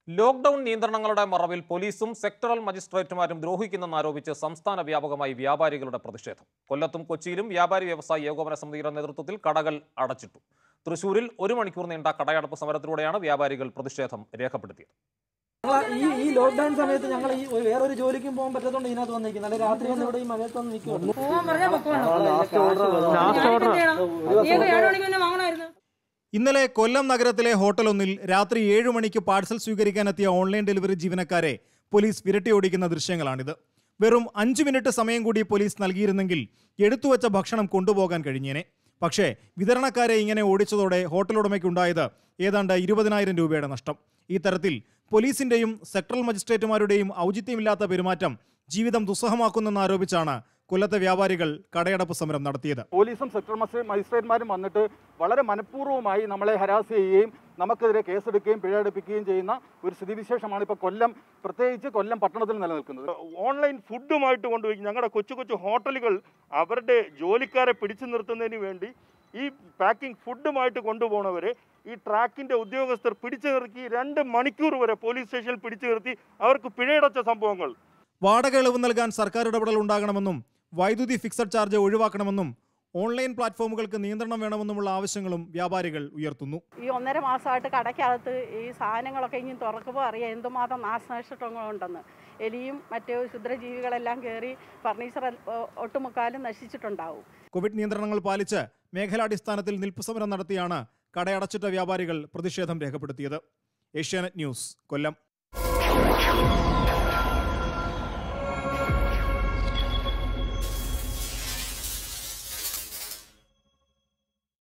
lockdown നിയന്ത്രണങ്ങളുടെ മറവിൽ പോലീസും സെക്ടറൽ മജിസ്ട്രേറ്റുമാരും ദ്രോഹിക്കുന്നെന്നാരോപിച്ച് സംസ്ഥാന വ്യാപകമായി വ്യാപാരികളുടെ പ്രതിഷേധം കൊല്ലത്തും കൊച്ചിയിലും വ്യാപാരി വ്യവസായി ഏകോപന സമിതിയുടെ നേതൃത്വത്തിൽ കടകൾ അടച്ചിട്ടു തൃശൂരിൽ ഒരു മണിക്കൂർ നീണ്ട കടയടപ്പ് സമരത്തിലൂടെയാണ് വ്യാപാരികൾ പ്രതിഷേധം രേഖപ്പെടുത്തിയത് ഞങ്ങൾ ഈ ഈ ലോക്ക്ഡൌൺ സമയത്ത് ഞങ്ങൾ ഈ ഒരു- വേറൊരു ജോലിക്കും പോകാൻ പറ്റാത്തതുകൊണ്ട് ഇതിനകത്ത് വന്നിരിക്കുന്നത് അല്ലെ രാത്രി വന്ന് ഇവിടെ ഈ മഴയത്ത് വന്ന് നിൽക്കുവാണ് പോകാൻ പറഞ്ഞാൽ പൊക്കോണം ഏഴ് ഏഴ് മണിക്ക് തന്നെ വാങ്ങണമായിരുന്നു ഇന്നലെ കൊല്ലം നഗരത്തിലെ ഹോട്ടലൊന്നിൽ രാത്രി ഏഴ് മണിക്ക് പാഴ്സൽ സ്വീകരിക്കാനെത്തിയ ഓൺലൈൻ ഡെലിവറി ജീവനക്കാരെ പോലീസ് വിരട്ടിയോടിക്കുന്ന ദൃശ്യങ്ങളാണിത് വെറും അഞ്ചു മിനിറ്റ് സമയം കൂടി പോലീസ് നൽകിയിരുന്നെങ്കിൽ എടുത്തുവച്ച ഭക്ഷണം കൊണ്ടുപോകാൻ കഴിഞ്ഞേനെ പക്ഷേ വിതരണക്കാരെ ഇങ്ങനെ ഓടിച്ചതോടെ ഹോട്ടലുടമയ്ക്കുണ്ടായത് ഏതാണ്ട് ഇരുപതിനായിരം രൂപയുടെ നഷ്ടം ഈ തരത്തിൽ പോലീസിന്റെയും സെക്ടറൽ മജിസ്ട്രേറ്റുമാരുടെയും ഔചിത്യമില്ലാത്ത പെരുമാറ്റം ജീവിതം ദുസ്സഹമാക്കുന്നെന്നാരോപിച്ചാണ് കൊല്ലത്തെ വ്യാപാരികൾ കടയടപ്പ് സമരം നടത്തിയത് പോലീസും സെക്ടർ മജിസ്ട്രേ- മജിസ്ട്രേറ്റ്മാരും വന്നിട്ട് വളരെ മനഃപൂർവ്വമായി നമ്മളെ ഹരാസ് ചെയ്യുകയും നമുക്കെതിരെ കേസെടുക്കുകയും പിഴയടുപ്പിക്കുകയും ചെയ്യുന്ന ഒരു സ്ഥിതിവിശേഷമാണ് ഇപ്പോൾ കൊല്ലം പ്രത്യേകിച്ച് കൊല്ലം പട്ടണത്തിൽ നിലനിൽക്കുന്നത് ഓൺലൈൻ ഫുഡുമായിട്ട് കൊണ്ടുപോയി ഞങ്ങളുടെ കൊച്ചു കൊച്ചു ഹോട്ടലുകൾ അവരുടെ ജോലിക്കാരെ പിടിച്ചു നിർത്തുന്നതിന് വേണ്ടി ഈ പാക്കിംഗ് ഫുഡുമായിട്ട് കൊണ്ടുപോകുന്നവരെ ഈ ട്രാക്കിന്റെ ഉദ്യോഗസ്ഥർ പിടിച്ചു നിർത്തി രണ്ട് മണിക്കൂർ വരെ പോലീസ് സ്റ്റേഷനിൽ പിടിച്ചു നിർത്തി അവർക്ക് പിഴയടച്ച സംഭവങ്ങൾ വാടക ഇളവ് നൽകാൻ സർക്കാർ ഇടപെടൽ ഉണ്ടാകണമെന്നും വൈദ്യുതി ഫിക്സഡ് ചാർജ് ഒഴിവാക്കണമെന്നും ഓൺലൈൻ പ്ലാറ്റ്ഫോമുകൾക്ക് നിയന്ത്രണം വേണമെന്നുമുള്ള ആവശ്യങ്ങളും വ്യാപാരികൾ ഉയർത്തുന്നു ഈ ഒന്നര മാസമായിട്ട് കടയ്ക്കകത്ത് ഈ സാധനങ്ങളൊക്കെ ഇനി തുറക്കുമ്പോൾ അറിയാം എന്തുമാത്രം നാശനഷ്ടങ്ങളുണ്ടെന്ന് എലിയും മറ്റു ക്ഷുദ്രജീവികളെല്ലാം കയറി ഫർണിച്ചർ ഒട്ടുമുക്കാലും നശിച്ചിട്ടുണ്ടാവും കോവിഡ് നിയന്ത്രണങ്ങൾ പാലിച്ച് മേഖലാടിസ്ഥാനത്തിൽ നിൽപ്പ് സമരം നടത്തിയാണ് കടയടച്ചിട്ട വ്യാപാരികൾ പ്രതിഷേധം രേഖപ്പെടുത്തിയത് ഏഷ്യാനെറ്റ് ന്യൂസ് കൊല്ലം